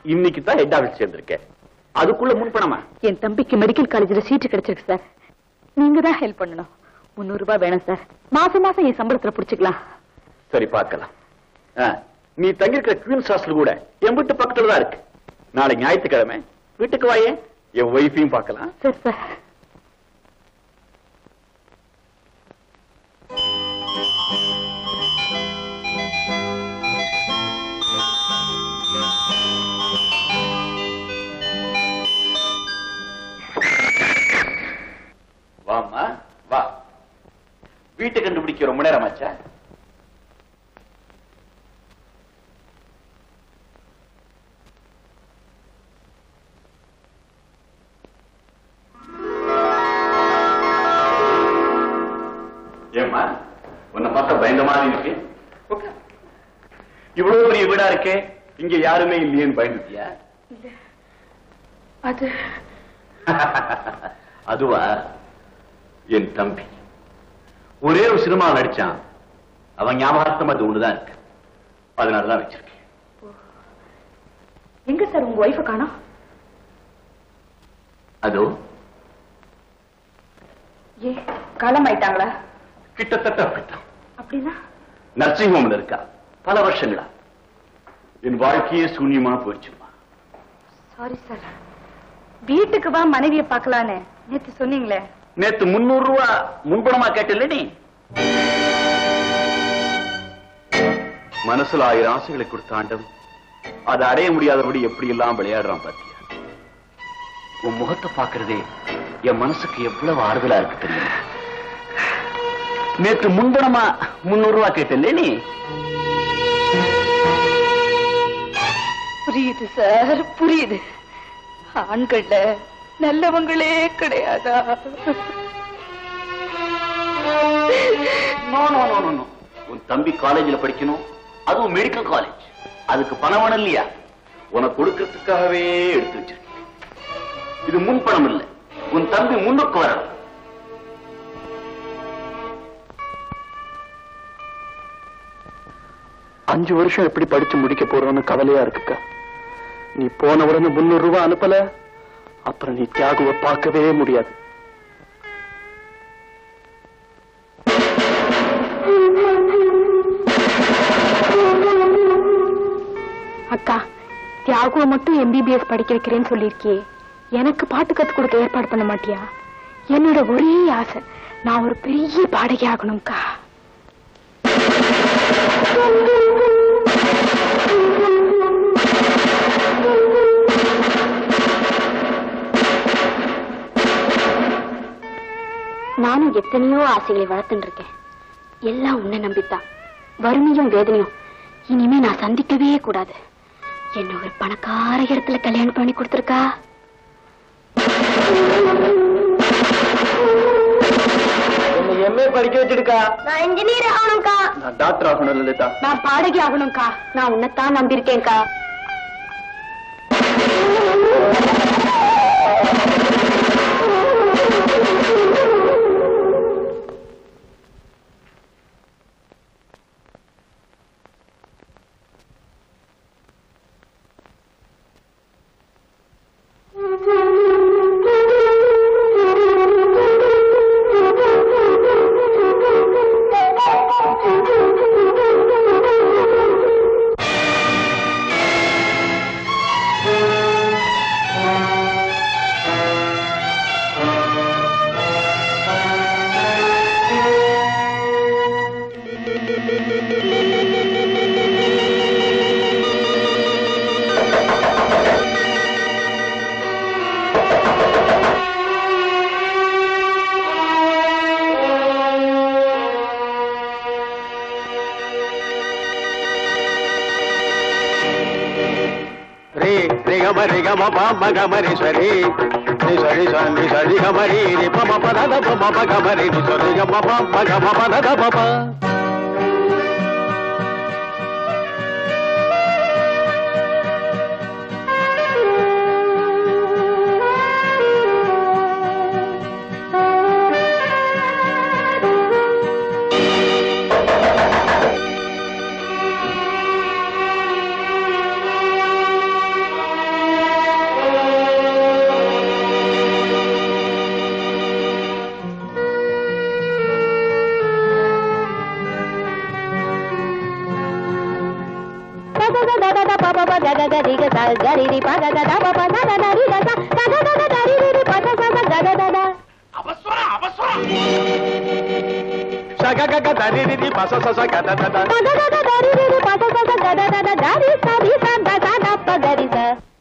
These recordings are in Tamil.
இன்னைக்கு தான் ஹெட் ஆபீஸ் சேர்ந்திருக்கேன் அதுக்குள்ள முன்பணமா என் தம்பிக்கு மெடிக்கல் காலேஜ்ல சீட்டு கிடைச்சிருக்கு சார் நீங்க தான் ஹெல்ப் பண்ணணும் முன்னூறு ரூபாய் வேணும் சார் மாசம் மாசம் என் சம்பளத்துல புடிச்சுக்கலாம் சரி பார்க்கலாம் ஆ, நீ தங்கியிருக்கிற குவீன்ஸ் ஹாஸ்டல் கூட என் வீட்டு பக்கத்துல தான் இருக்கு நாளை ஞாயிற்றுக்கிழமை வீட்டுக்கு வாயே என் ஒய்ஃபையும் பார்க்கலாம் சரி சார் வாம்மா வா வீட்டை கண்டுபிடிக்க ரொம்ப நேரம் ஆச்சா ஏம்மா உன்னை பார்த்தா பயந்த மாதிரி இருக்கு உட்கார். இவ்வளவு பெரிய வீடா இருக்கே இங்க யாருமே இல்லையேன்னு பயந்துட்டியா அது அதுவா என் தம்பி ஒரே ஒரு சினிமா நடிச்சான் அவன் ஞாபகார்த்தம் அது ஒண்ணுதான் இருக்கு அதனாலதான் வச்சிருக்கேன் எங்க சார் உங்க ஒய்ஃப காணோம் அதோ ஏ காலம் ஆயிட்டாங்களா கிட்டத்தட்ட அப்படித்தான் அப்படின்னா நர்சிங் ஹோம்ல இருக்கா பல வருஷங்களா என் வாழ்க்கையே சூன்யமா போயிடுச்சுமா சாரி சார் வீட்டுக்கு வா மனைவிய பார்க்கலான்னு நேத்து சொன்னீங்களே நேத்து முன்னூறு ரூபா முன்பணமா கேட்டல நீ மனசுல ஆயிரம் ஆசைகளை கொடுத்த ஆண்டவன் அதை அடைய முடியாதபடி எப்படி எல்லாம் விளையாடுறான் பாத்தியா உன் முகத்தை பாக்குறதே என் மனசுக்கு எவ்வளவு ஆறுதலா இருக்கு தெரியுமா நேத்து முன்பணமா முன்னூறு ரூபா கேட்டல நீ புரியுது சார் புரியுது ஆண்கள்ல நல்லவங்களே கிடையாதா no no no no no உன் தம்பி காலேஜ்ல படிக்கணும் அதுவும் மெடிக்கல் காலேஜ் அதுக்கு பணம் வேணும் இல்லையா உனக்கு கொடுக்கறதுக்காகவே எடுத்து வச்சிருக்கேன் இது முன் பணம் இல்ல உன் தம்பி முன்னுக்கு வரணும் அஞ்சு வருஷம் எப்படி படிச்சு முடிக்க போறோம்னு கவலையா இருக்குக்கா நீ போன உடனே முன்னூறு ரூபாய் அனுப்பல அப்புறம் நீ தியாகுவை பார்க்கவே முடியாது அக்கா தியாகுவை மட்டும் எம்பிபிஎஸ் படிக்க வைக்கிறேன்னு சொல்லியிருக்கியே எனக்கு பாட்டு கத்து கொடுக்க ஏற்பாடு பண்ண மாட்டியா என்னோட ஒரே ஆசை நான் ஒரு பெரிய பாடகி ஆகணும்க்கா நானும் எத்தனையோ ஆசைகளை வளர்த்துட்டு இருக்கேன் எல்லாம் உன்னை நம்பித்தான் வறுமையும் வேதனையும் இனிமே நான் சந்திக்கவே கூடாது என்ன ஒரு பணக்கார இடத்துல கல்யாணம் பண்ணி கொடுத்துருக்கா எம்ஏ படிக்க வச்சிருக்கா நான் இன்ஜினியர் ஆகணும்க்கா நான் டாக்டர் ஆகணும் லலிதா நான் பாடகி ஆகணும்க்கா நான் உன்னைத்தான் நம்பியிருக்கேன்க்கா ரே ரே கம ரே கம ப ம கம ரே சரி ரே சரி ச ரே சரி கம ரே ரே ப ம ப த த ப ம ப கம ரே ரே சரி கம ப ம கம ப த த ப ப ப ப க க க ரி க ச க ரி ரி ப க க த ப ப த த த ரி க ச க க க க த ரி ரி ரி ப த ச ச க க த த அவசரம் அவசரம் சக கக தரி ரி பச சச கத தத ப த த த த ரி ரி ரி ப த ச ச க த த த க ரி ச ரி ச த ச த ப க ரி ச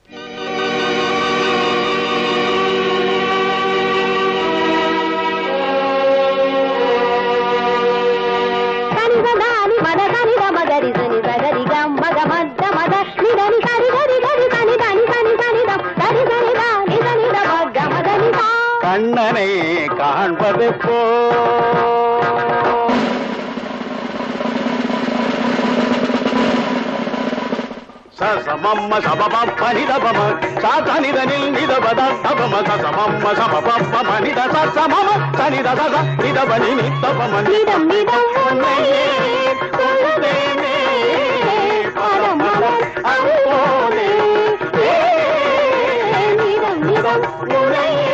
சனி ச த நி ம த த நி த ம க ரி ச நி ச க ரி க ம க ம த ம த நி த நி ச ரி க ரி க ரி ச நி த நி ச நி ச நி த த ரி ச நி த நி ச நி த ம க ம த நி சா கண்ணனை காண்பது போ சமம்ம சபபம் பனிதபம சாதனிதனில் நிதபத தபம சமம்ம சபபம் மனித சமம சனித சத நிதபனி நித்தபம நிதம் நிதம் உன்னையே கொள்ளுதேனே பரமமம் அருள்போலே நிதம் நிதம் உன்னையே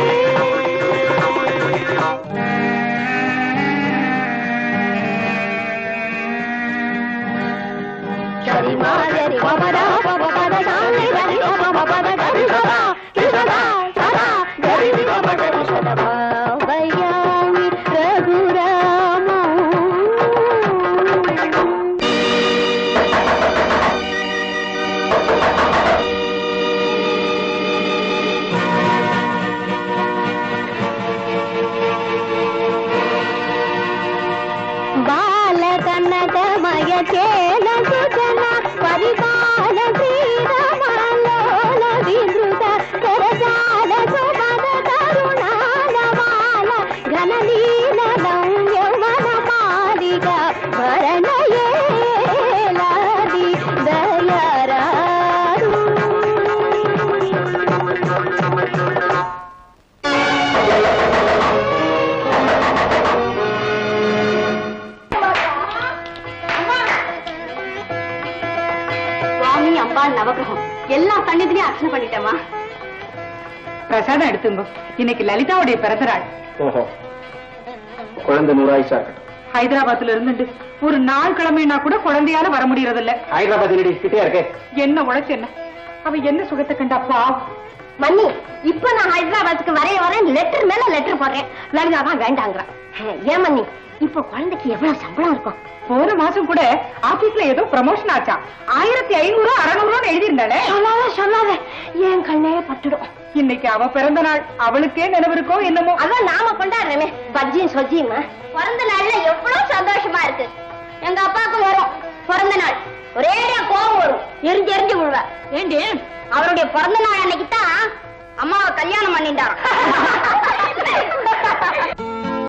சரி மாதரி பபதா பப பத சாமி கரி பப பத கரி சதா கிருதா சதா கரி பப கரி சதா பயாமி ரகுராம బాల కనకమయ చేల సుజన పరిపాల శ్రీరమలోల విధృత కరజాల సుమద కరుణాల బాల ఘనలీలం యౌవన మాలిక భరణయేలాది దయరారు சுவாமி அம்பாள் நவகிரகம் எல்லா சன்னிதிலையும் அர்ச்சனை பண்ணிட்டேமா பிரசாதம் எடுத்துங்க இன்னைக்கு லலிதாவுடைய பிறந்த நாள் ஓஹோ குழந்தை நூறாயிசா இருக்கட்டும் ஹைதராபாத்ல இருந்துட்டு ஒரு நாள் கிழமைனா கூட குழந்தையால வர முடியறது இல்ல ஹைதராபாத் இல்லடி கிட்டே இருக்கே என்ன உழைச்சு என்ன அவ என்ன சுகத்தை கண்டா பாவம் மன்னி இப்ப நான் ஹைதராபாத்துக்கு வரைய வரேன் லெட்டர் மேல லெட்டர் போடுறேன் லலிதா தான் வேண்டாங்கிறான் ஏன் மன்னி இப்ப குழந்தைக்கு எவ்வளவு சம்பளம் இருக்கும் போன மாசம் கூட ஆபீஸ்ல ஏதோ ப்ரமோஷன் ஆச்சா ஆயிரத்தி ஐநூறு அறுநூறு எழுதியிருந்தாளே சொல்லாத சொல்லாத என் கண்ணே பட்டுடும் இன்னைக்கு அவ பிறந்த நாள் அவளுக்கே நினைவிருக்கோ என்னமோ அதான் நாம கொண்டாடுறோமே பஜ்ஜியும் சொஜ்ஜியும் பிறந்த நாள்ல எவ்வளவு சந்தோஷமா இருக்கு எங்க அப்பாவுக்கு வரும் பிறந்த நாள் ஒரேடியா கோபம் வரும் எரிஞ்சு எரிஞ்சு விழுவ ஏண்டி அவருடைய பிறந்த நாள் அன்னைக்கு தான் அம்மாவை கல்யாணம் பண்ணிட்டாராம்